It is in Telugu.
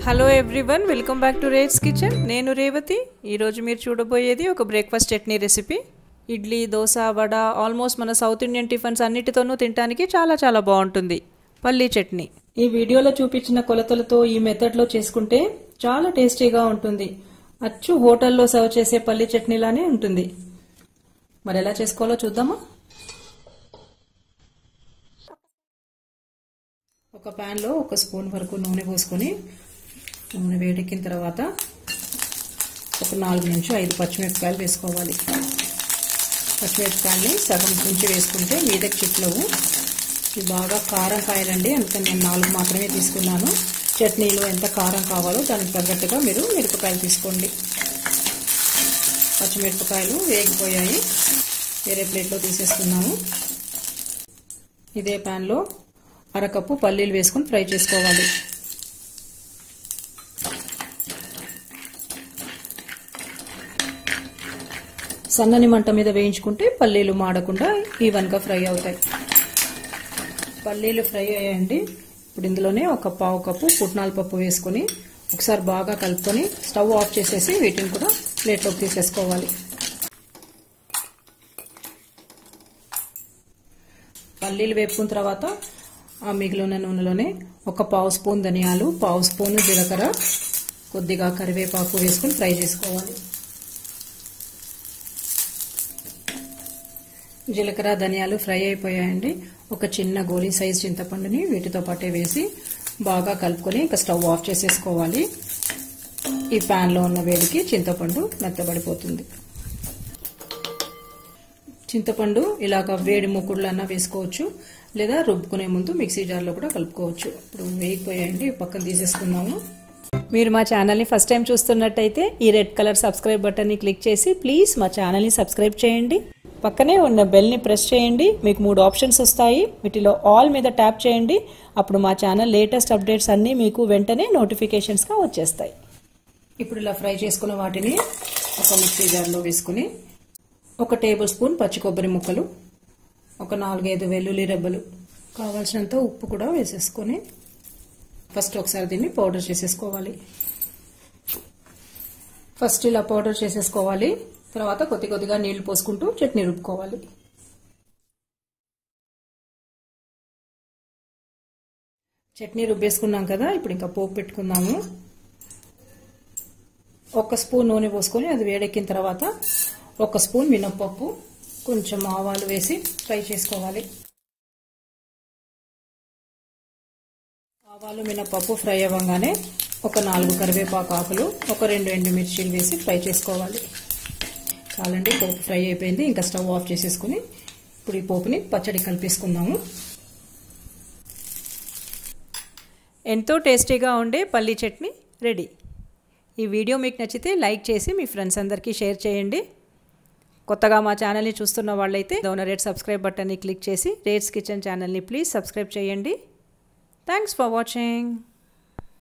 hello everyone welcome back to rates kitchen నేను రేవతి ఈరోజు మీరు చూడబోయేది ఒక breakfast chutney recipe idli dosa vada almost మన సౌత్ ఇండియన్ టిఫిన్స్ అన్నిటితోనూ తినడానికి చాలా చాలా బాగుంటుంది పల్లీ చట్నీ ఈ వీడియోలో చూపించిన కొలతలతో ఈ మెథడ్లో చేసుకుంటే చాలా టేస్టీగా ఉంటుంది అచ్చు హోటల్లో సర్వ్ చేసే పల్లీ చట్నీలానే ఉంటుంది మరి ఎలా చేసుకోవాలో చూద్దామా ఒక ప్యాన్లో ఒక స్పూన్ వరకు నూనె పోసుకొని నూనె వేడెక్కిన తర్వాత ఒక నాలుగు నుంచి ఐదు పచ్చిమిరపకాయలు వేసుకోవాలి పచ్చిమిరపకాయలని సగం నుంచి వేసుకుంటే మీదకి చిట్లవు ఇవి బాగా కారం కాయలండి అందుకని నేను నాలుగు మాత్రమే తీసుకున్నాను చట్నీలో ఎంత కారం కావాలో దానికి తగ్గట్టుగా మీరు మిరపకాయలు తీసుకోండి పచ్చిమిరపకాయలు వేగిపోయాయి వేరే ప్లేట్లో తీసేసుకున్నాము ఇదే ప్యాన్లో అరకప్పు పల్లీలు వేసుకొని ఫ్రై చేసుకోవాలి సన్నని మంట మీద వేయించుకుంటే పల్లీలు మాడకుండా ఈవెన్గా ఫ్రై అవుతాయి పల్లీలు ఫ్రై అయ్యాయండి ఇప్పుడు ఇందులోనే ఒక పావు కప్పు పుట్నాల పప్పు వేసుకొని ఒకసారి బాగా కలుపుకొని స్టవ్ ఆఫ్ చేసేసి వీటిని కూడా ప్లేట్లోకి తీసేసుకోవాలి పల్లీలు వేపుకున్న తర్వాత ఆ మిగిలిన నూనెలోనే ఒక పావు స్పూన్ ధనియాలు పావు స్పూన్ జీలకర్ర కొద్దిగా కరివేపాకు వేసుకుని ఫ్రై చేసుకోవాలి జీలకర్ర ధనియాలు ఫ్రై అయిపోయాయండి ఒక చిన్న గోలీ సైజ్ చింతపండుని వీటితో పాటే వేసి బాగా కలుపుకొని ఇంకా స్టవ్ ఆఫ్ చేసేసుకోవాలి ఈ ప్యాన్లో ఉన్న వేడికి చింతపండు మెత్తబడిపోతుంది చింతపండు ఇలాగ వేడి ముక్కుడులన్నా వేసుకోవచ్చు లేదా రుబ్బుకునే ముందు మిక్సీ జార్లో కూడా కలుపుకోవచ్చు ఇప్పుడు వేగిపోయాయండి పక్కన తీసేసుకున్నాము మీరు మా ఛానల్ని ఫస్ట్ టైం చూస్తున్నట్టయితే ఈ రెడ్ కలర్ సబ్స్క్రైబ్ బటన్ని క్లిక్ చేసి ప్లీజ్ మా ఛానల్ని సబ్స్క్రైబ్ చేయండి పక్కనే ఉన్న బెల్ని ప్రెస్ చేయండి మీకు మూడు ఆప్షన్స్ వస్తాయి వీటిలో ఆల్ మీద ట్యాప్ చేయండి అప్పుడు మా ఛానల్ లేటెస్ట్ అప్డేట్స్ అన్నీ మీకు వెంటనే నోటిఫికేషన్స్గా వచ్చేస్తాయి ఇప్పుడు ఇలా ఫ్రై చేసుకున్న వాటిని ఒక మిక్సీ జార్లో వేసుకుని ఒక టేబుల్ స్పూన్ పచ్చి కొబ్బరి ముక్కలు ఒక నాలుగైదు వెల్లుల్లి రెబ్బలు కావాల్సినంత ఉప్పు కూడా వేసేసుకొని ఫస్ట్ ఒకసారి దీన్ని పౌడర్ చేసేసుకోవాలి ఫస్ట్ ఇలా పౌడర్ చేసేసుకోవాలి తర్వాత కొద్ది కొద్దిగా నీళ్లు పోసుకుంటూ చట్నీ రుబ్బుకోవాలి చట్నీ రుబ్బేసుకున్నాం కదా ఇప్పుడు ఇంకా పోపు పెట్టుకుందాము ఒక స్పూన్ నూనె పోసుకొని అది వేడెక్కిన తర్వాత ఒక స్పూన్ మినప్పప్పు కొంచెం ఆవాలు వేసి ఫ్రై చేసుకోవాలి ఆవాలు మినప్పప్పు ఫ్రై అవ్వగానే ఒక నాలుగు కరివేపాకు ఆకులు ఒక రెండు ఎండుమిర్చీలు వేసి ఫ్రై చేసుకోవాలి చాలండి పోపు ఫ్రై అయిపోయింది ఇంకా స్టవ్ ఆఫ్ చేసేసుకుని ఇప్పుడు ఈ పోపుని పచ్చడి కలిపేసుకుందాము ఎంతో టేస్టీగా ఉండే పల్లీ చట్నీ రెడీ ఈ వీడియో మీకు నచ్చితే లైక్ చేసి మీ ఫ్రెండ్స్ అందరికీ షేర్ చేయండి కొత్తగా మా ఛానల్ని చూస్తున్న వాళ్ళైతే డోన రేట్ సబ్స్క్రైబ్ బటన్ని క్లిక్ చేసి రేట్స్ కిచెన్ ఛానల్ని ప్లీజ్ సబ్స్క్రైబ్ చేయండి థ్యాంక్స్ ఫర్ వాచింగ్